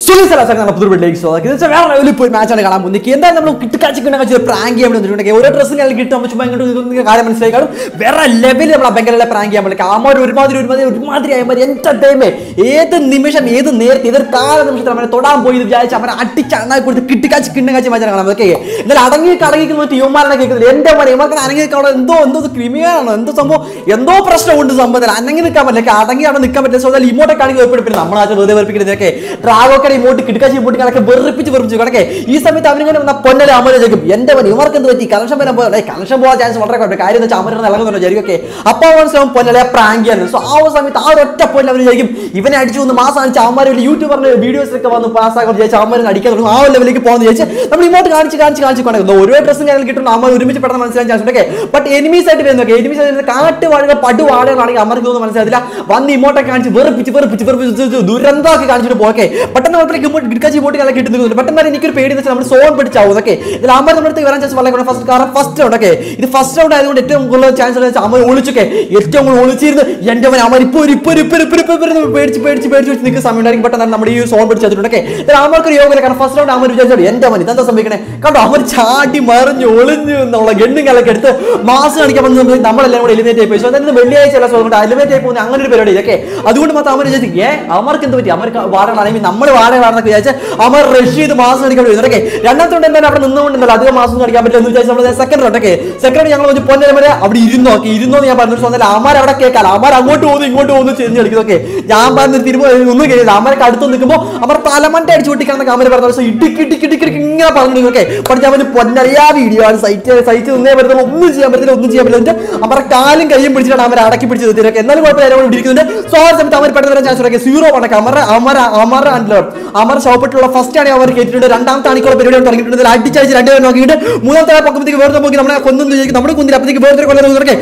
പുതിയ വേറെ ലെവലിൽ പോയി മാച്ചാണ് കാണാൻ പോകുന്നത് എന്തായാലും നമ്മൾ കിട്ടുകാച്ചി കിട്ടുന്ന പ്രാങ്ക് ചെയ്യാൻ വേണ്ടിയിട്ടുണ്ടെങ്കിൽ ഓരോ ഡ്രസ്സും ഞങ്ങൾ കിട്ടും ചുമ്മാ ഇങ്ങോട്ട് നിങ്ങൾക്ക് കാര്യം മനസ്സിലായി കാണും വേറെ ലെവലിൽ നമ്മൾ ബംഗാളിലെ പ്രാങ്ക് ചെയ്യാൻ പറ്റില്ല അമ്മ ഒരുമാതിരി ഒരുമാതിരി ഒരുമാതിരി ആയമാതിരി എന്റർടൈൻമേ ഏത് നിമിഷം ഏത് നേരത്തെ ഏതൊരു കാല നിമിഷത്തിൽ അവനെ തൊടാൻ പോയി എന്ന് വിചാരിച്ച് അവനെ അടിച്ച് അണ്ണായി കൊടുത്ത് കിട്ടിക്കാച്ചി കിണ്ണകാച്ചി മാച്ചാണ് കാണാൻ ഓക്കെ എന്നാൽ അടങ്ങി അടങ്ങിക്കുന്ന മറ്റു യുവമാരാണ് കേൾക്കുന്നത് എന്റെ മനെ ഇവർക്ക് അനങ്ങി നിൽക്കാൻ എന്തോ എന്തോ ക്രിമിയാണോ എന്തോ സംഭവം എന്തോ പ്രശ്നമുണ്ട് സംഭവത്തിൽ അനങ്ങി നിൽക്കാൻ പറ്റില്ല അടങ്ങി അവിടെ നിൽക്കാൻ പറ്റില്ല സോ അതായത് ഇമോട്ടെ കാണിക്കുക വെപ്പിടിപ്പില്ല നമ്മളാച്ച വെറുതെ വെറുപ്പിക്കുന്നതൊക്കെ ഡ്രാഗോക്കടെ ഇമോട്ട് കിടക്കാച്ചി ഇമോട്ട് കണക്കെ വെറുപ്പിച്ച് വെറുപ്പിച്ച് കിടക്കെ ഈ സമയത്ത് അവരിങ്ങനെ വന്ന പൊന്നലെ അമര ചോദിക്കും എന്റെ മനെ ഇവർക്ക് എന്ത് പറ്റി കലക്ഷൻ വരാൻ പോകാൻ കലക്ഷൻ പോകാൻ ചാൻസ് വളരെ കുറവ് കാര്യം എന്ന് വെച്ചാൽ അമര ഇളകുന്നുണ്ടോ വിചാരിക്കൊക്കെ അപ്പോൾ മനസ്സിലാവും പൊന്നലെ പ്രാങ്ക് ചെയ്യാൻ സോ ആ ഒരു സമയത്ത് ആ ഒരു ഒറ്റ പൊന്നെ അവർ വിചാരിക്കും ഇവനെ അടിച്ചു ഒന്ന് മാസം അടിച്ച് അമ്മമാർ വലിയ യൂട്യൂബറിന്റെ വീഡിയോസ് ഒക്കെ വന്ന് പാസ്സാക്കാൻ വിചാരിച്ച് അമ്മമാരെ അടിക്കാൻ തുടങ്ങും ആ ഒരു ലെവലിലേക്ക് പോകുന്ന വിചാരിച്ച് നമ്മൾ ഇമോട്ട് കാണിച്ച് കാണിച്ച് കാണിച്ച് കൊണ്ടുവന്നു ഓരോ ഡ്രസ്സും ഞങ്ങൾ കിട്ടുന്നു അമ്മ ഒരുമിച്ച് പെട്ടെന്ന് മനസ്സിലാൻ ചാൻസ് ഉണ്ടൊക്കെ ബട്ട് എനിമീസ് ആയിട്ട് വരുന്നൊക്കെ എനിമീസ് ആയിട്ട് വരുന്ന കാട്ടുവാഴകൾ പടുവാഴകളാണെങ്കിൽ അമ്മർക്ക് തോന്നുന്നു മനസ്സിലായില്ല വന്ന് ഇമോട്ടെ കാണിച്ച് വെറുപ്പിച്ച് വെറുപ്പിച്ച് വെറുപ്പിച്ച് ദുരന്തമാക്കി കാണിച്ചിട്ട് പോക്കെ പെട്ടെന്ന് കുഴപ്പമില്ല ഇമോട്ട് കിടക്കാച്ചി ഇമോട്ട് കളെ കിട്ടുന്നുണ്ട് പെട്ടെന്ന് തന്നെ എനിക്കൊരു പേടി എന്ന് വെച്ചാൽ നമ്മൾ സോൺ പിടിച്ചാവും ഓക്കെ ഇതിൽ അമ്മ നമ്മുടെ അടുത്ത് വരാൻ ചാൻസ് വളരെ ഫസ്റ്റ് കാരണം ഫസ്റ്റ് റൗണ്ട് ഒക്കെ ഇത് ഫസ്റ്റ് റൗണ്ട് ആയതുകൊണ്ട് ഏറ്റവും കൂടുതൽ ചാൻസ് ഉള്ള അമ്മ ഒളിച്ചൊക്കെ ഏറ്റവും കൂടുതൽ ഒളിച്ചിരുന്ന് എന്റെ അവൻ അമ്മ ഇപ്പോൾ ഇപ്പോൾ ഇപ്പോൾ ഇപ്പോൾ ഇപ്പോൾ പേടിച്ച് പേടിച്ച് പേടിച്ച് വെച്ച് നിൽക്കുന്ന സമയം ഉണ്ടായിരിക്കും പെട്ടെന്ന് നമ്മുടെ ഈ സോൺ പിടിച്ച് വെച്ചിട്ടുണ്ടൊക്കെ ഇതിൽ അമ്മക്ക് ഒരു യോഗമില്ല കാരണം ഫസ്റ്റ് റൗണ്ട് അമ്മ വിചാരിച്ചോളൂ എന്റെ അവൻ ഇതെന്താ സംഭവിക്കണേ കണ്ടോ അവർ ചാടി മറിഞ്ഞ് ഒളിഞ്ഞു എന്നുള്ള ഗണ്ണും കലൊക്കെ എടുത്ത് മാസം കാണിക്കാൻ വന്ന സമയത്ത് നമ്മളെല്ലാം കൂടെ എലിമിനേറ്റ് ആയി പോയി സോ അതായത് വെള്ളിയാഴ്ച അല്ല സോ അതുകൊണ്ട് എലിമിനേറ്റ് ആയി പോകുന്ന അങ്ങനെ ഒരു പരിപാടി ഇതൊക്കെ അതുകൊണ്ട് മാത്രം അമർ വിചാരിച്ചു ഏ അമർക്ക് എന്ത് പറ്റി അമർക്ക് വാടകളാണെങ്കിൽ നമ്മൾ വാടകളാണെന്നൊക്കെ വിചാരിച്ച് അമർ റഷ് ചെയ്ത് മാസം കാണിക്കാൻ വേണ്ടി ഇതൊക്കെ രണ്ടാമത്തെ കൊണ്ട് എന്തായാലും അവിടെ നിന്നുകൊണ്ടല്ലോ അധികം മാസം കാണിക്കാൻ പറ്റില്ല എന്ന് വിചാരിച്ച് നമ്മൾ സെക്കൻഡ് റൗണ്ടൊക്കെ സെക്കൻഡ് ഞങ്ങൾ ഒരു പൊന്നെ വരെ അവിടെ ഇരുന്നോ ഒക്കെ ഇരുന്നോ എന്ന് ഞാൻ പറഞ്ഞു സോ എന്നാൽ അമാർ അവിടെ കേൾക്കാം അമാർ അങ്ങോട്ട് പോകുന്നു ഇങ്ങോട്ട് പോകുന്നു ചെരിഞ്ഞ് കളിക്കുന്നതൊക്കെ ഞാൻ പറഞ്ഞ തിരുമ്പോ ഒന്നും കഴിയില്ല അമർക്ക് അടുത്ത് നിൽക്കുമ്പോൾ അവർ തലമണ്ട അടിച്ചു പൊട്ടിക്കാണെന്ന് കാമര് പറഞ്ഞു സോ ഇടുക്കി ഇടുക്കി ഇടുക്കി ഇടുക്കി ഇങ്ങനെ പറഞ്ഞു ഓക്കെ പക്ഷെ ഞാൻ പറഞ്ഞു പൊന്നറിയാ വീഡിയോ ആണ് സൈറ്റ് സൈറ്റ് നിന്നേ പറ്റത്തുള്ളൂ ഒന്നും ചെയ്യാൻ പറ്റില്ല ഒന്നും ചെയ്യാൻ പറ്റില്ല എന്നിട്ട് അവരുടെ കാലും കയ്യും പിടിച്ചിട്ടാണ് അവർ അടക്കി പിടിച്ച് നിർത്തിയൊക്കെ എന്നാലും കുഴപ്പമില്ല അവരോട് ഇരിക്കുന്നുണ്ട് സോ ആ സമയത്ത് അവർ പെട്ടെന്ന് വരാൻ ചാൻസ് ഉണ്ടെങ്കിൽ സീറോ പണക്ക് അമർ അമർ അമർ ആൻഡ് അമർ ഷോപ്പിട്ടുള്ള ഫസ്റ്റ് ആണ് അവർ കേട്ടിട്ടുണ്ട് രണ്ടാമത്തെ ആണിക്കുള്ള പരിപാടി തുടങ്ങിയിട്ടുണ്ട് ഇതിൽ അടിച്ചടിച്ച് രണ്ടുപേരും നോക്കിയിട്ട് മൂന്നാമത്തെ പക്കത്തേക്ക് വേറെ നോക്കി നമ്മളെ കൊന്നു വിചാരിക്കും നമ്മുടെ കുന്നിൽ അപ്പത്തേക്ക് വേറെ കൊല്ലം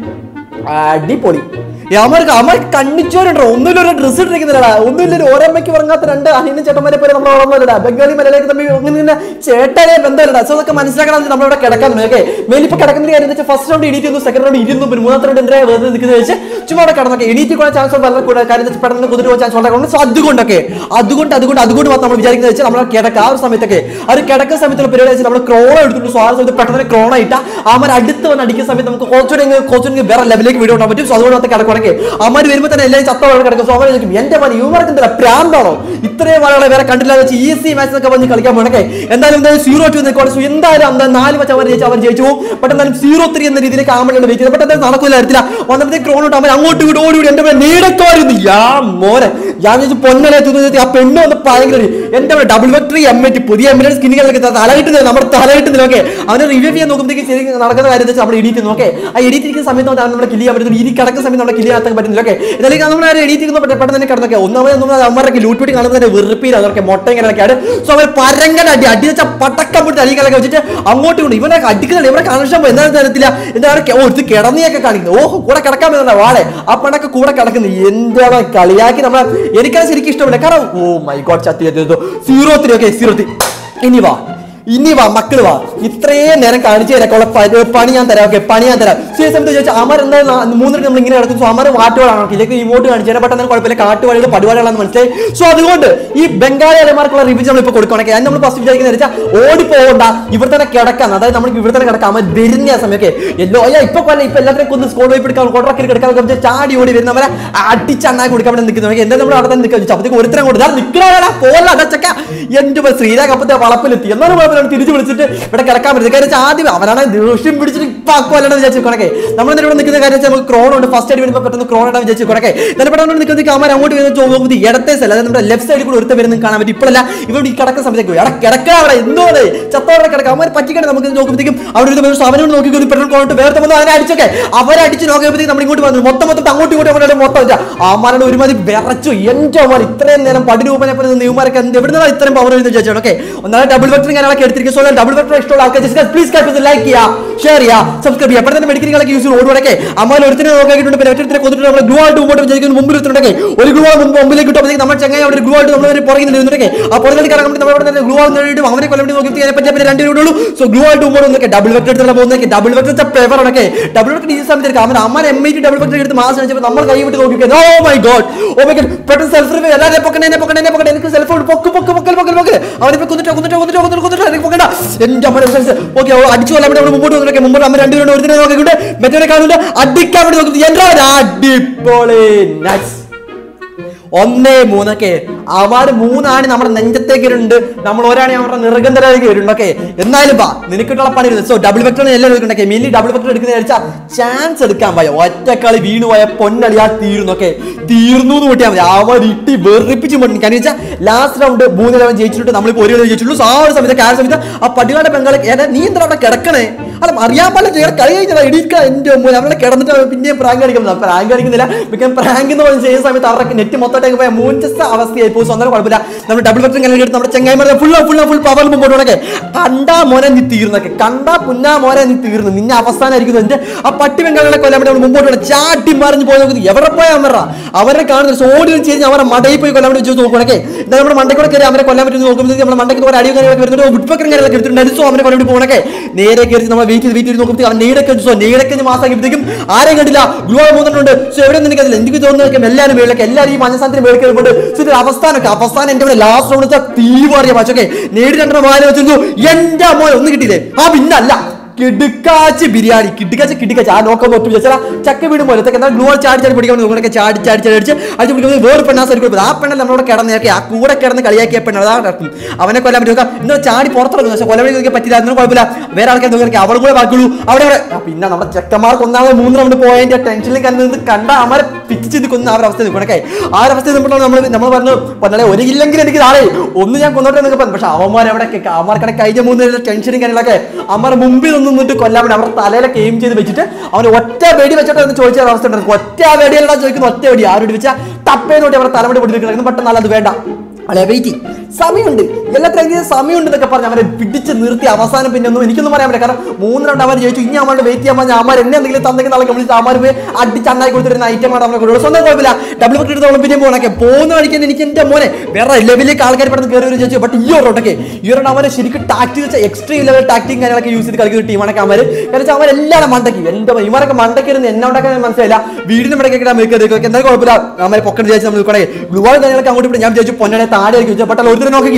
അടിപൊളി അമർക്ക് അമർ കണ്ണിച്ചോരുണ്ടോ ഒന്നുമില്ല ഒരു ഡ്രസ്സ് ഇട്ടിരിക്കുന്നില്ലടാ ഒന്നുമില്ല ഒരു ഓരമ്മയ്ക്ക് ഉറങ്ങാത്ത രണ്ട് അനിയനും ചേട്ടന്മാരെ പോലെ നമ്മൾ ഓർമ്മയില്ലടാ ബംഗാളി മലയാളി തമ്മിൽ അങ്ങനെ തന്നെ ചേട്ടനെ ബന്ധമില്ലടാ സോ അതൊക്കെ മനസ്സിലാക്കണം നമ്മളിവിടെ കിടക്കാൻ ഓക്കെ മേലിപ്പോ കിടക്കുന്ന കാര്യം വെച്ചാൽ ഫസ്റ്റ് റൗണ്ട് എണീറ്റ് വന്നു സെക്കൻഡ് റൗണ്ട് ഇരുന്നു പിന്നെ മൂന്നാമത്തെ റൗണ്ട് എന്താ വെറുതെ നിൽക്കുന്നത് വെച്ച് ചുമ്മാ അവിടെ കിടന്നൊക്കെ എണീറ്റ് കൂടെ ചാൻസ് വളരെ കൂടുതൽ കാര്യം വെച്ചാൽ പെട്ടെന്ന് കുതിരി പോകാൻ ചാൻസ് വളരെ കൂടുതൽ സോ അതുകൊണ്ടൊക്കെ അതുകൊണ്ട് അതുകൊണ്ട് അതുകൊണ്ട് മാത്രം നമ്മൾ വിചാരിക്കുന്നത് വെച്ചാൽ നമ്മൾ കിടക്ക ആ ഒരു സമയത്തൊക്കെ ആ ഒരു കിടക്കുന്ന സമയത്തുള്ള പരിപാടി വെച്ചാൽ നമ്മൾ ക്രോണ എടുത്തിട്ട് സോ ആ ഒരു സമയത്ത് പെട്ടെന്ന് ക്രോണ ഇട്ട അമർ അടുത്ത് വന്ന് അടിക്കുന്ന സമയത്ത് നമുക്ക് കുറച്ചുകൂടെ കുറച്ചുകൂടി വേറെ ലെവലിലേക്ക് വീഡിയോ ഉണ്ടാൻ പറ്റും സോ അതുകൊണ്ട് മാത്രം കിടക്കുകയാണെങ്കിൽ അമർ വരുമ്പോൾ തന്നെ എല്ലാവരും ചത്തോടെ കിടക്കും സോ അവർ ചോദിക്കും എന്റെ മതി യുവർക്ക് എന്താ പ്രാന്താണോ ഇത്രയും ആളുകളെ വേറെ കണ്ടില്ല വെച്ച് ഈസി മാച്ച് എന്നൊക്കെ പറഞ്ഞ് കളിക്കാൻ പോകണക്കെ എന്തായാലും എന്തായാലും സീറോ ടു നിൽക്കുവാണ് സോ എന്തായാലും എന്താ നാല് വെച്ച് അവർ ജയിച്ചു അവർ ജയിച്ചു പോകും ബട്ട് എന്തായാലും സീറോ ത്രീ എന്ന രീതിയിലേക്ക് ആമലാണ് വെയിറ്റ് ചെയ്തത് ബട്ട് എന്തായാലും നടക്കില്ല എടുത്തില്ല വന്നപ്പോഴത്തേക്ക് ക്രോൺ ഇട്ട് അവൻ അങ്ങോട്ട് ഇങ്ങോട്ട് ഓടി ഓടി എന്റെ നീടക്കാരുന്നു യാ മോനെ ഞാൻ ചോദിച്ചു പൊന്നലെ എത്തുന്നത് ആ പെണ്ണ് വന്ന് ഭയങ്കര ഒരു- എന്റെ ഡബിൾ വെക്ടറി എം എ ടി പുതിയ എം എൽ സ്കിന്നുകളൊക്കെ തലകിട്ടുന്നത് നമ്മുടെ തലകിട്ടുന്നില്ല ഓക്കെ അവനെ റിവ്യൂ ചെയ്യാൻ നോക്കുമ്പോഴത്തേക്ക് ശരി നടക്കുന്ന കാര്യം വെച്ചാൽ നമ്മൾ എഡിറ്റ് നോക്കെ ആ എഡിറ്റ് ഇരിക്കുന്ന സമയത്ത് വന്ന് നമ്മുടെ കില്ല് ചെയ്യാൻ പറ്റുന്നു ഇരി കിടക്കുന്ന സമയത്ത് നമ്മുടെ കില്ല് ചെയ്യാൻ പറ്റുന്നില്ല ഓക്കെ എന്തായാലും നമ്മൾ എഡിറ്റ് ചെയ്യുന്ന പെട്ടെന്ന് തന്നെ കിടന്നൊക്കെ ഒന്നാമത് നമ്മൾ അമ്മറൊക്കെ ലൂട്ട് പിടി കാണുന്നതിന്റെ വെറുപ്പില്ല അതൊക്കെ മുട്ട ഇങ്ങനെയൊക്കെയാണ് സോ അവർ പരങ്കൻ അടി അടി വെച്ചാൽ പട്ടക്കം പിടിച്ച് അടികളൊക്കെ വെച്ചിട്ട് അങ്ങോട്ട് കൊണ്ട് ഇവനൊക്കെ അടിക്കുന്നില്ല ഇവരെ കണക്ഷൻ പോയി എന്താണെന്ന് തരത്തില്ല എന്താണ് ഓ ഇത് കിടന്നിയൊക്കെ കാണിക്കുന്നത് ഓഹോ കൂടെ കിടക്കാൻ പറ്റുന്ന വാളെ ആ പണൊക്കെ കൂടെ കിടക്കുന്നു എന്താണ് കളിയാക്കി നമ്മളെ എനിക്കത് ശരിക്കും ഇഷ്ടമില്ല കാരണം ഓ മൈ ഗോഡ് ചത്തി zero three okay zero three ഇനി വാ ഇനി വാ മക്കള് വാ ഇത്രയും നേരം കാണിച്ചു തരാക്കുള്ള പ- പണി ഞാൻ തരാം ഓക്കെ പണി ഞാൻ തരാം സീ സമയത്ത് ചോദിച്ചാൽ അമർ എന്തായാലും മൂന്നിട്ട് നമ്മൾ ഇങ്ങനെ നടക്കും സോ അമർ വാട്ടുകളാണ് ഇതൊക്കെ ഇമോട്ട് കാണിച്ചു തരാൻ പെട്ടെന്ന് കുഴപ്പമില്ല കാട്ടുവഴികൾ പടുവാടുകളാണെന്ന് മനസ്സിലായി സോ അതുകൊണ്ട് ഈ ബംഗാളി അലമാർക്കുള്ള റിവ്യൂ നമ്മൾ ഇപ്പോൾ കൊടുക്കുകയാണെങ്കിൽ അത് നമ്മൾ ഫസ്റ്റ് വിചാരിക്കുന്നത് വെച്ചാൽ ഓടി പോകണ്ട ഇവിടെ തന്നെ കിടക്കാൻ അതായത് നമുക്ക് ഇവിടെ തന്നെ കിടക്കാം അമർ വരുന്ന ആ സമയമൊക്കെ എല്ലോ അയ്യാ ഇപ്പൊ കൊല്ല ഇപ്പൊ എല്ലാത്തിനും കൊന്ന് സ്കോഡ് വൈപ്പ് എടുക്കാൻ കൊടറക്കി എടുക്കാൻ വെച്ചാൽ ചാടി ഓടി വരുന്നവരെ അടിച്ചണ്ണാൻ കൊടുക്കാൻ വേണ്ടി നിൽക്കുന്നത് എന്താ നമ്മൾ അവിടെ തന്നെ നിൽക്കാൻ അപ്പത്തേക്ക് ഒരുത്തരം കൊണ്ട് നിൽക്കണ പോലെ അടച്ചക്ക എന്റെ ശ്രീരാഗ് അപ്പത്തെ വളപ്പിലെത്തി എന്നാലും കുഴപ്പമില്ല തിരിച്ചു വിളിച്ചിട്ട് ഇവിടെ കിടക്കാൻ പറ്റും കാര്യം വെച്ചാൽ ആദ്യം അവനാണ് ദേഷ്യം പിടിച്ചിട്ട് ഇപ്പൊ ആക്കുമല്ലാണ്ട് വിചാരിച്ചു കൊണക്കെ നമ്മൾ എന്നിട്ട് ഇവിടെ നിൽക്കുന്ന കാര്യം വെച്ചാൽ നമുക്ക് ക്രോൺ ഉണ്ട് ഫസ്റ്റ് ആയിട്ട് വരുമ്പോൾ പെട്ടെന്ന് ക്രോൺ ഇടാൻ വിചാരിച്ചു കൊണക്കെ എന്നാലും പെട്ടെന്ന് നിൽക്കുന്ന കാമര അങ്ങോട്ട് വരുന്ന ചോദിക്കുമ്പോൾ ഇടത്തെ സൈഡ് അതായത് നമ്മുടെ ലെഫ്റ്റ് സൈഡിൽ കൂടെ ഒരുത്ത വരുന്നത് കാണാൻ പറ്റും ഇപ്പോഴല്ല ഇവിടെ ഈ കിടക്കുന്ന സമയത്തേക്ക് എടാ കിടക്കുക അവിടെ എന്തോ അതെ ചത്തോടെ കിടക്കുക അവന്മാർ പറ്റിക്കണേ നമുക്ക് നോക്കുമ്പോഴത്തേക്കും അവിടെ ഒരു സാധനം നോക്കി പെട്രോൾ കൊണ്ടിട്ട് വേറെ വന്നു അവനെ അടിച്ചൊക്കെ അവരടിച്ച് നോക്കിയപ്പോഴത്തേക്ക് നമ്മൾ ഇങ്ങോട്ട് വന്നു മൊത്തം മൊത്തം അങ്ങോട്ടും ഇങ്ങോട്ടും അവരുടെ മൊത്തം വെച്ചാൽ അമാരുടെ ഒരുമാതിരി വിറച്ചു എന്റെ അമാർ ഇത്രയും നേരം പടിരൂപനെ പോലെ നിന്ന ഇവന്മാരൊക്കെ എന്ത് എവിടുന്നാ ഇത്രയും പവർ വരുന്ന ജഡ്ജാണ് ഓക്കെ ഒന്നാമത് ഡബിൾ വെക്ടർ കാര്യങ്ങളൊക്കെ എടുത്തിരിക്കും സോ ഡബിൾ വെക്ടർ ഇഷ്ടമുള്ള ആൾക്കാർ പ്ലീസ് ലൈക്ക് ചെയ്യുക ഷെയർ ചെയ്യുക സബ്സ്ക്രൈബ് ചെയ്യുക അപ്പോൾ തന്നെ മെഡിക്കൽ കാര്യങ്ങളൊക്കെ യൂസ് ഓടുവടക്കെ അമ്മ ഒരുത്തിനെ നോക്കിയിട്ടുണ്ട് പിന്നെ ഒറ്റത്തിനെ കൊന്നിട്ട് നമ്മൾ ഗ്ലൂ ആയിട്ട് മുമ്പോട്ട് വിചാരിക്കുന്ന മുമ്പിൽ എത്തുന്നുണ്ടൊക്കെ ഒരു ഗ്ലൂ മുമ്പ് മുമ്പിലേക്ക് കിട്ടുമ്പോൾ നമ്മൾ ചങ്ങായി അവിടെ ഗ്ലൂ ആയിട്ട് നമ്മൾ പുറകിൽ നിന്നിട്ടൊക്കെ ആ പുറകിലേക്ക് കറങ്ങാൻ വേണ്ടി നമ്മൾ അവിടെ തന്നെ ഗ്ലൂ ആയിട്ട് നേടിയിട്ട് അവനെ കൊല്ലാൻ വേണ്ടി നോക്കി അതിനെ പറ്റി പിന്നെ രണ്ട് ഉള്ളൂ സോ ഗ്ലൂ ആയിട്ട് മുമ്പോട്ട് വന്നൊക്കെ ഡബിൾ വെക്ടർ എടുത്തുള്ള പോകുന്നൊക്കെ ഡബിൾ വെക്ടർ പേപ്പർ ഒക്കെ ഡബിൾ വെക്ടർ ഈ സമയത്ത് എടുക്കാം അവൻ അമ്മ M I T double vector എടുത്ത് മാസം വെച്ചപ്പോൾ നമ്മൾ കൈ വിട്ട് നോക്കി oh my God oh my God പെട്ടെന്ന് സെൽഫ് റിവ്യൂ എല്ലാവരും പൊക്കണേ എന്നെ പൊക്കണേ എന്നെ പൊക്കണേ എനിക്ക് സെൽഫ് പൊക്ക് പൊക്ക് പൊക്കൽ പൊക്കൽ പൊക്കൽ അവനിപ്പോ കൊന്നിട്ട് കൊന്നിട്ട് കൊന്നിട്ട് കൊന്നിട്ട് കൊന്നിട്ട് എനിക്ക് പൊക്കണ്ട എന്റെ അമ്മ ഓക്കെ അടിച്ചു കൊല്ലാൻ വേണ്ടി നമ്മൾ മുമ്പോട്ട് വന്നിട്ടൊക്കെ മുമ്പോട്ട് അമ്മ രണ്ടുപേരും ഒരുത്തിനെ നോക്കിക്കൊണ്ട് മറ്റവരെ കാണുന്നുണ്ട് അടിക്കാൻ വേണ്ടി നോക്കുന്നത് എന്താ അടിപൊളി നൈസ് ഒന്നേ മൂന്നൊക്കെ അവര് മൂന്നാണ് നമ്മുടെ നെഞ്ചത്തേക്ക് വരുന്നുണ്ട് നമ്മൾ ഒരാണെ അവരുടെ നിർഗന്ധരായി വരുന്നുണ്ട് ഓക്കെ എന്നാലും വാ നിനക്കിട്ടുള്ള പണി സോ ഡബിൾ വെക്ടർ എല്ലാം എടുക്കണ്ടേ മില്ലി ഡബിൾ വെക്ടർ എടുക്കുന്ന വെച്ചാൽ ചാൻസ് എടുക്കാൻ പോയ ഒറ്റക്കളി വീണു പോയ പൊന്നളിയാ തീർന്നു ഒക്കെ തീർന്നു എന്ന് കൂട്ടിയാൽ മതി അവർ ഇട്ടി വെറുപ്പിച്ച് പൊണ്ണി കാരണം വെച്ചാൽ ലാസ്റ്റ് റൗണ്ട് മൂന്ന് ലെവൻ ജയിച്ചിട്ട് നമ്മളിപ്പോൾ ഒരു കളി ജയിച്ചിട്ടുള്ളൂ സോ ആ ഒരു സമയത്ത് ആ സമയത്ത് ആ പട്ടികളുടെ പെങ്കളെ ഏതാ നീ എന്താ അവിടെ കിടക്കണേ അല്ല അറിയാൻ പാടില്ല ചേട്ടാ കളി കഴിഞ്ഞാൽ ഇടിക്കുക എൻ്റെ മുന്നിൽ നമ്മളെ കിടന്നിട്ട് പിന്നെയും പ്രാങ്ക് കളിക്കുന്നത് പ്രാങ്ക് കളിക്കുന്നില്ല മിക്ക പ്രാങ്ക് എന്ന് പറഞ്ഞ് ചെയ്യുന്ന സമയത്ത് അവരുടെ നെറ്റ് മൊത്തമായിട്ട് പോയ മൂഞ്ചസ് അവസ്ഥയായി പോയി സ്വന്തം കുഴപ്പമില്ല നമ്മൾ ഡബിൾ വെക്ടർ കല്യാണം എടുത്ത് നമ്മുടെ ചെങ്ങായിമാരെ ഫുൾ ഫുൾ ഫുൾ പവർ മുമ്പോട്ട് കൊണ്ടൊക്കെ കണ്ടാ മോനെ നീ തീർന്നൊക്കെ കണ്ടാ പുന്നാ മോനെ നീ തീർന്നു നിന്നെ അവസാനമായിരിക്കുന്നു എന്റെ ആ പട്ടി വെങ്കാളെ കൊല്ലാൻ വേണ്ടി നമ്മൾ മുമ്പോട്ട് കൊണ്ട് ചാട്ടി മറിഞ്ഞ് പോയി നോക്കുന്നത് എവിടെ പോയാൽ അമറ അവരെ കാണുന്നത് സോടി വെച്ച് കഴിഞ്ഞാൽ അവരെ മടയിൽ പോയി കൊല്ലാൻ വേണ്ടി വെച്ച് നോക്കണക്കെ എന്നാൽ നമ്മുടെ മണ്ടയ്ക്ക് കൂടെ കയറി അവരെ കൊല്ലാൻ പറ്റുമെന്ന് നോക്കുമ്പോൾ നമ്മുടെ മണ്ടയ്ക്ക് കുറെ അടിയും കാര്യങ്ങളൊക്കെ വരുന്നുണ്ട് വുഡ്പക്കറും കാര്യങ്ങളൊക്കെ എടുത്തിട്ടുണ്ട് സോ അവനെ കൊല്ലാൻ വേണ്ടി പോകണക്കെ നേരെ കയറി നമ്മൾ വെയിറ്റ് ചെയ്ത് വെയിറ്റ് ചെയ്ത് നോക്കുമ്പോൾ അവൻ നീടൊക്കെ സോ നീടൊക്കെ മാസമാക്കിയപ്പോഴത്തേക്കും ആരെയും കണ്ടില്ല ഗ്ലോ മൂന്നുണ്ട് സോ എവിടെ നിന്ന് എനിക്കതില്ല എനിക്ക് തോന്നുന്നു എല്ലാവരും മേളിലൊക്കെ എല്ലാവരും ഈ മഞ്ഞസ്ഥാനത്തിന് മേളിൽ കയറിപ്പോണ്ട് സോ ഇത് അവസാനമൊക്കെ അവസാനം എന്റെ ഇവിടെ ലാസ്റ്റ് റൗണ്ട് വെച്ചാൽ തീവറിയ മാച്ചൊക്കെ നേടി രണ്ടെണ്ണം മാറി വെച്ചിരുന്നു എന്റെ മോനെ ഒന്നും കിട്ടിയില്ലേ ആ പിന്നല്ല കിടുക്കാച്ച് ബിരിയാണി കിടുക്കാച്ച് കിടുക്കാച്ച് ആ നോക്കാൻ നോക്കി വെച്ചാൽ ചക്ക വീട് പോലെ എന്നാൽ ഗ്ലൂ ചാടി ചാടി പിടിക്കാൻ നിങ്ങളൊക്കെ ചാടി ചാടി ചാടി അടിച്ച് അടിച്ച് പിടിക്കുന്നത് വേറെ പെണ്ണാസ് ആ പെണ്ണല്ല നമ്മളോട് കിടന്നേക്കെ ആ കൂടെ കിടന്ന് കളിയാക്കിയ പെണ്ണ് അതാ നടക്കും അവനെ കൊല്ലാൻ പറ്റുക ഇന്നലെ ചാടി പുറത്തിറങ്ങുന്നു പക്ഷെ കൊല്ലാൻ വേണ്ടി പറ്റില്ല അതൊന്നും കുഴപ്പമില്ല വേറെ ആൾക്കാർ നോക്കി അവളും കൂടെ ബാക്കിയുള്ളൂ അവിടെ അവിടെ ആ, പിന്നെ നമ്മുടെ ചെക്കന്മാർക്ക് ഒന്നാമത് മൂന്ന് റൗണ്ട് പോയതിന്റെ ടെൻഷനിൽ കണ്ടത് കണ്ട അവരെ പിച്ച് നിൽക്കുന്ന ആ ഒരു അവസ്ഥ നിൽക്കണക്കെ ആ ഒരു അവസ്ഥ നിൽക്കുമ്പോൾ നമ്മൾ നമ്മൾ പറഞ്ഞു പറഞ്ഞാൽ ഒരു ഇല്ലെങ്കിൽ എനിക്ക് നാളെ ഒന്ന് ഞാൻ കൊന്നോട്ടെ എന്നൊക്കെ പറഞ്ഞു പക്ഷെ അവന്മാർ അവിടെ അവന്മാർക്കടെ കഴിഞ്ഞ മൂന്ന് ടെൻഷനും കാര്യങ്ങളൊക്കെ അമ്മമാർ മുമ്പിൽ നിന്ന് നിന്നിട്ട് കൊല്ലാൻ വേണ്ടി അവരുടെ തലയിലൊക്കെ എയിം ചെയ്ത് വെച്ചിട്ട് അവന് ഒറ്റ വെടി വെച്ചിട്ട് എന്ന് ചോദിച്ച ഒരു അവസ്ഥ ഉണ്ടായിരുന്നു ഒറ്റ വെടിയല്ല ചോദിക്കുന്ന ഒറ്റ വെടി ആരോട് വെച്ചാൽ ടപ്പേന്നോട്ട് അവരുടെ തലമുടി പൊടി നിൽക്കുന്നത് പെട്ടെന്ന് അത് വേണ്ട അല്ലെ വെയിറ്റ് സമയമുണ്ട് എല്ലാത്തിനും സമയമുണ്ട് എന്നൊക്കെ പറഞ്ഞ് അവരെ പിടിച്ച് നിർത്തി അവസാനം പിന്നെ ഒന്നും എനിക്കൊന്നും പറയാൻ പറ്റില്ല കാരണം മൂന്ന് രണ്ട് അവർ ജയിച്ചു ഇനി അവരുടെ വെയിറ്റ് ചെയ്യാൻ പറഞ്ഞാൽ അമ്മ എന്നെ എന്തെങ്കിലും തന്നെങ്കിൽ നാളെ വിളിച്ച് അമ്മ പോയി അടിച്ച് അണ്ണായി കൊടുത്തിരുന്ന ഐറ്റം ആണ് അവരെ കൊടുക്കുക സ്വന്തം കുഴപ്പമില്ല ഡബിൾ വെക്ടർ എടുത്തോളം പിന്നെ പോകണക്കെ പോകുന്ന വഴിക്ക് തന്നെ എനിക്ക് എന്റെ മോനെ വേറെ ലെവലിലേക്ക് ആൾക്കാർ പെട്ടെന്ന് കയറി വരും ചോദിച്ചു ബട്ട് ഈ ഒരോട്ടൊക്കെ ഈ ഒരെണ്ണം അവരെ ശരിക്കും ടാക്ടിക് വെച്ച എക്സ്ട്രീം ലെവൽ ടാക്ടിങ് കാര്യങ്ങളൊക്കെ യൂസ് ചെയ്ത് കളിക്കുന്ന ടീമാണൊക്കെ അവർ കാരണം അവരെല്ലാം മണ്ടക്കി എന്റെ ഇവരൊക്കെ മണ്ടക്കി ഇരുന്ന് എന്നെ ഉണ്ടാക്കാൻ മനസ്സിലായില്ല വീടിന് മടക്കി മെഴുക്കൊക്കെ എന്തായാലും കുഴപ്പമില്ല അമ്മ പൊക്കൺ വിചാരിച്ച് നമ്മൾ നോക്കണേ ഗ്ലുവാൾ കാര്യങ്ങളൊക്കെ അങ്ങോട്ട് ഇവിടെ ഞാൻ വിചാരിച്ചു പൊന്നെ താഴെ ആയിരിക്കും പെട്ടെന്ന് ഒരുത്തരെ നോക്കി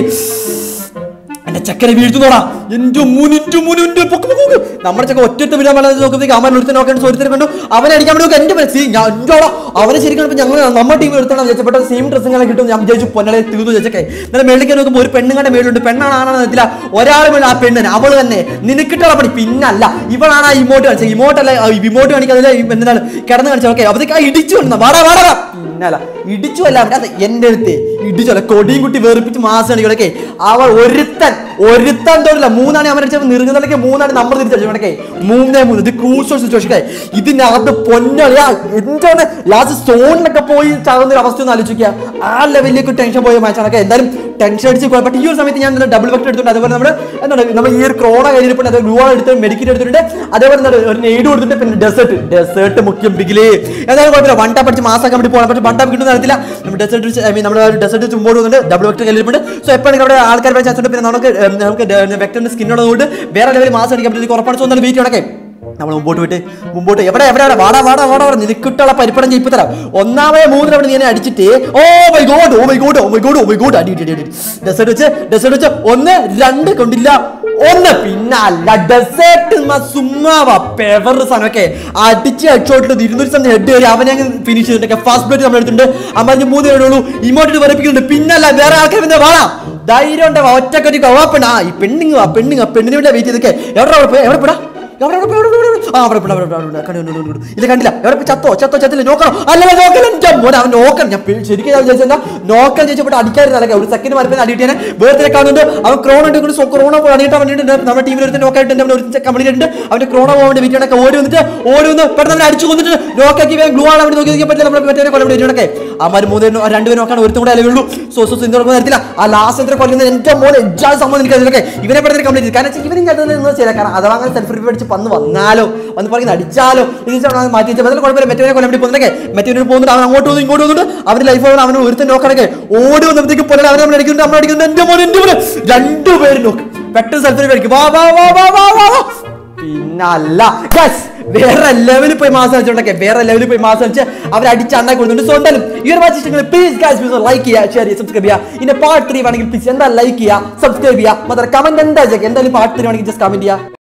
എന്റെ ചക്കരെ വീഴ്ത്തുന്നോടാ എന്റെ മുനിന്റെ മുനിന്റെ പൊക്ക് പൊക്ക് പൊക്ക്. നമ്മുടെ ചക്ക ഒറ്റ വീഴാൻ വേണ്ടി നോക്കുമ്പോഴേക്ക് അവൻ ഒരുത്തനെ നോക്കാൻ ഒരുത്തരെ കണ്ടു അവനെ അടിക്കാൻ വേണ്ടി നോക്കി എന്റെ മനസ്സിൽ ഞാൻ എന്തോടാ അവനെ ശരിക്കും കണ്ടപ്പോൾ ഞങ്ങൾ നമ്മുടെ ടീം എടുത്തോണം വിചാരിച്ചപ്പെട്ട സെയിം ഡ്രസ്സിങ്ങനെ കിട്ടും ഞാൻ വിചാരിച്ചു പൊന്നലെ തീർന്നു വിചാരിച്ചേ എന്നാലും മേളിലേക്ക് നോക്കുമ്പോൾ ഒരു പെണ്ണുങ്ങളുടെ മേലുണ്ട് പെണ്ണാണ് ആണെന്ന് അറിയത്തില്ല ഒരാൾ മേളിൽ ആ പെണ്ണിന് അവൾ തന്നെ നിനക്കിട്ടുള്ള പണി പിന്നല്ല ഇവളാണ് ആ ഇമോട്ട് കാണിച്ചത് ഇമോട്ടല്ല ഇമോട്ട് കാണിക്കാതില്ല എന്താണ് കിടന്ന് കാണിച്ചത് ഓക്കെ അപ്പോഴത്തേക്ക് ആ ഇടിച്ചു വന്ന വാടാ വാടാ പിന്നല്ല ഇടിച്ചു അല്ല അത് എന്റെ അടുത്ത് ഇടിച്ചല്ല കൊടിയും കുട്ടി വേർപ്പിച്ച് മാസം കാണിക്കണക്കെ അവൾ ഒരുത്തൻ ഒരുത്തൻ തോന്നില്ല മൂന്നാണ് അവർ അടിച്ചപ്പോൾ നിറുകുന്നതിലേക്ക് മൂന്നാണ് നമ്പർ തിരിച്ചടിച്ചോടക്കെ മൂന്നേ മൂന്ന് ഇത് ക്രൂഷ്യൽ സിറ്റുവേഷൻ ഇതിനകത്ത് പൊന്നളിയാ എന്താണ് ലാസ്റ്റ് സ്റ്റോണിലൊക്കെ പോയി ചാകുന്ന ഒരു അവസ്ഥ ഒന്ന് ആലോചിക്കുക ആ ലെവലിലേക്ക് ടെൻഷൻ പോയ മാച്ചാണൊക്കെ എന്തായാലും ടെൻഷൻ അടിച്ച് പോയി ബട്ട് ഈ ഒരു സമയത്ത് ഞാൻ ഡബിൾ വെക്ടർ എടുത്തിട്ടുണ്ട് അതുപോലെ നമ്മൾ എന്താണ് നമ്മൾ ഈ ഒരു ക്രോണ കഴിഞ്ഞിട്ടുണ്ട് അത് ഗ്ലൂ എടുത്ത് മെഡിക്കറ്റ് എടുത്തിട്ടുണ്ട് അതേപോലെ എന്താണ് ഒരു നെയ്ഡ് കൊടുത്തിട്ട് പിന്നെ ഡെസേർട്ട് ഡെസേർട്ട് മുഖ്യം ബിഗിലേ എന്തായാലും കുഴപ്പമില്ല വൺ ടാപ്പ് അടിച്ച് മാസാക്കാൻ വേണ്ടി പോകണം പക്ഷേ വൺ ടാപ്പ് കിട്ടുന്ന തരത്തില്ല നമ്മൾ ഡെസേർട്ട് ഐ മീൻ നമ്മൾ ഡെസേർട്ട് മുമ്പോട്ട് വന്നിട്ട് ഡബിൾ വെക്ടർ കയ്യിലിട്ടുണ്ട് സോ എപ്പോഴും അവിടെ ആൾക്കാർ വെച്ച് ചാൻസ് ഉണ്ട് പിന്നെ നമുക്ക് ഉം, നമുക്ക് വെക്ടറിന്റെ സ്കിന്നുള്ളതുകൊണ്ട് വേറെ ലെവലിൽ മാസം അടിക്കാൻ പറ്റും ഉറപ്പാണ് സോ വെയിറ്റ് ചെയ്യണക്കെ നമ്മൾ മുമ്പോട്ട് വിട്ട് മുമ്പോട്ട് എവിടെ എവിടെ എവിടെ വാടാ വാടാ വാടാ വാടാ നിനക്കിട്ടുള്ള പരിപ്പടം ചെയ്യിപ്പ് തരാം ഒന്നാമത് മൂന്ന് തവണ നീ എന്നെ അടിച്ചിട്ട് oh my God oh my God oh my God oh my God അടി അടി അടി ഡെസേർട്ട് വെച്ച് ഡെസേർട്ട് വെച്ച് ഒന്ന് രണ്ട് കൊണ്ടില്ല ഒന്ന് പിന്നെ അല്ല ഡെസേർട്ട് സുമ്മാവാ പെവർ സാധനമൊക്കെ അടിച്ച് ഹെഡ്ഷോട്ടിൽ ഇരുന്നൂറ്റി സംതിങ് ഹെഡ് കയറി അവനെ ഫിനിഷ് ചെയ്തിട്ടൊക്കെ ഫസ്റ്റ് ബ്ലഡ് നമ്മൾ എടുത്തിട്ടുണ്ട് അമ്മ മൂന്ന് പേരുള്ളൂ ഇമോട്ടിട്ട് വരപ്പിക്കുന്നുണ്ട് പിന്നല്ല വേറെ ആൾക്കാർ പിന്നെ വാടാ ധൈര്യം ഉണ്ട് ഒറ്റക്കൊറ്റ ആ പെണ്ണ് ആ ഈ പെണ്ണുങ്ങ് ആ പെണ്ണുങ്ങ് ആ പെണ്ണിന് വേണ്ടി വെയിറ്റ് ചെയ്തൊക്കെ എവിടെ പോയി എവിടെ പോടാ എവിടെ എവിടെ എവിടെ എവിടെ എവിടെ? ആ അവിടെ ഇവിടെ, അവിടെ ഇവിടെ, അവിടെ ഇവിടെ. കണ്ടു, കണ്ടു, കണ്ടു, കണ്ടു. ഇല്ല കണ്ടില്ല എവിടെ പോയി ചത്തോ ചത്തോ ചത്തില്ല നോക്കണം അല്ലല്ല നോക്കല എന്റെ മോനെ അവൻ നോക്കണം ഞാൻ പേ- ശരിക്കും ഞാൻ വിചാരിച്ചാൽ നോക്കാൻ ചോദിച്ചപ്പോൾ അടിക്കാറില്ല അതൊക്കെ ഒരു സെക്കൻഡ് മരപ്പേ അടിയിട്ടാണ് വേറെ കാണുന്നുണ്ട് അവൻ ക്രോണ ഉണ്ട് സോ ക്രോണ അടിയിട്ടാൻ വേണ്ടിയിട്ട് നമ്മുടെ ടീമിൽ ഒരു നോക്കായിട്ടുണ്ട് അവൻ ഒരു കമ്പനി ഉണ്ട് അവന്റെ ക്രോണ പോകാൻ വേണ്ടി വീട്ടിലൊക്കെ ഓടി വന്നിട്ട് ഓടി വന്ന് പെട്ടെന്ന് അവനെ അടിച്ചു കൊന്നിട്ട് നോക്കാക്കി ഗ്ലൂ ആണ് അവന് നോക്കി നോക്കിയാൽ പറ്റില്ല നമ്മുടെ മറ്റേ കൊല്ലം വീട്ടിലൊക്കെ അമ്മ മൂന്ന് രണ്ടുപേരും നോക്കാണ് ഒരുത്തും കൂടെ അല്ലേ ഉള്ളൂ സോ സോ സിന്ധു തരത്തില്ല ആ ലാസ്റ്റ് എത്ര കൊല്ലുന്നത് എന്റെ മോനെ എജാസ് സംഭവം എനിക്ക് അതിലൊക്കെ ഇവനെ പെട്ടെന്ന് കംപ്ലീറ്റ് കാരണം വെച്ചാൽ ഇവനും കണ്ടത് നിന്ന് ചെയ്യില്ല കാരണം അഥവാ അങ്ങനെ സെൽഫ് റിവ്യൂ അടിച്ച് വന്ന് വന്നാലോ വന്ന് പറഞ്ഞ് അടിച്ചാലോ ഇത് വെച്ചാൽ മാറ്റി വെച്ചാൽ അതിൽ കുഴപ്പമില്ല മറ്റേ കൊല്ലം വേണ്ടി പോകുന്നതൊക്കെ മറ്റേ പോകുന്നുണ്ട് അവൻ അങ്ങോട്ട് പോകുന്നു ഇങ്ങോട്ട് പോകുന്നുണ്ട് അവന്റെ ലൈഫ് അവന് ഒരുത്തൻ നോക്കണൊക്കെ ഓടി വന്നപ്പോഴത്തേക്ക് പോലെ അവൻ നമ്മൾ അടിക്കുന്നുണ്ട് നമ്മൾ അടിക്കുന്നുണ്ട് എന്റെ മോനെ എന്റെ മോനെ രണ്ടുപേരും നോക്ക് പെട്ടെന്ന് സെൽഫ് റിവ്യൂ അടിക്കും വാ വാ വാ വാ വാ വാ വാ പിന്നല്ല ഗസ് വേറെ ലെവലിൽ പോയി മാസം കളിച്ചോണ്ടൊക്കെ വേറെ ലെവലിൽ പോയി മാസം കളിച്ച് അവർ അടിച്ച് അണ്ണാക്കി കൊടുക്കുന്നുണ്ട് സോ എന്തായാലും ഈ ഒരു മാച്ച് ഇഷ്ടങ്ങൾ പ്ലീസ് ഗാസ് പ്ലീസ് ലൈക്ക് ചെയ്യുക ഷെയർ ചെയ്യുക സബ്സ്ക്രൈബ് ചെയ്യുക ഇനി പാർട്ട് ത്രീ വേണമെങ്കിൽ പ്ലീസ് എന്താ ലൈക്ക് ചെയ്യുക സബ്സ്ക്രൈബ് ചെയ്യുക മാത്രം കമന്റ് എന്താ ചെയ്യുക എന്തായാലും പാർട്ട് ത്രീ വേണമെങ്കിൽ ജസ്റ്റ് കമന്റ് ചെയ്യുക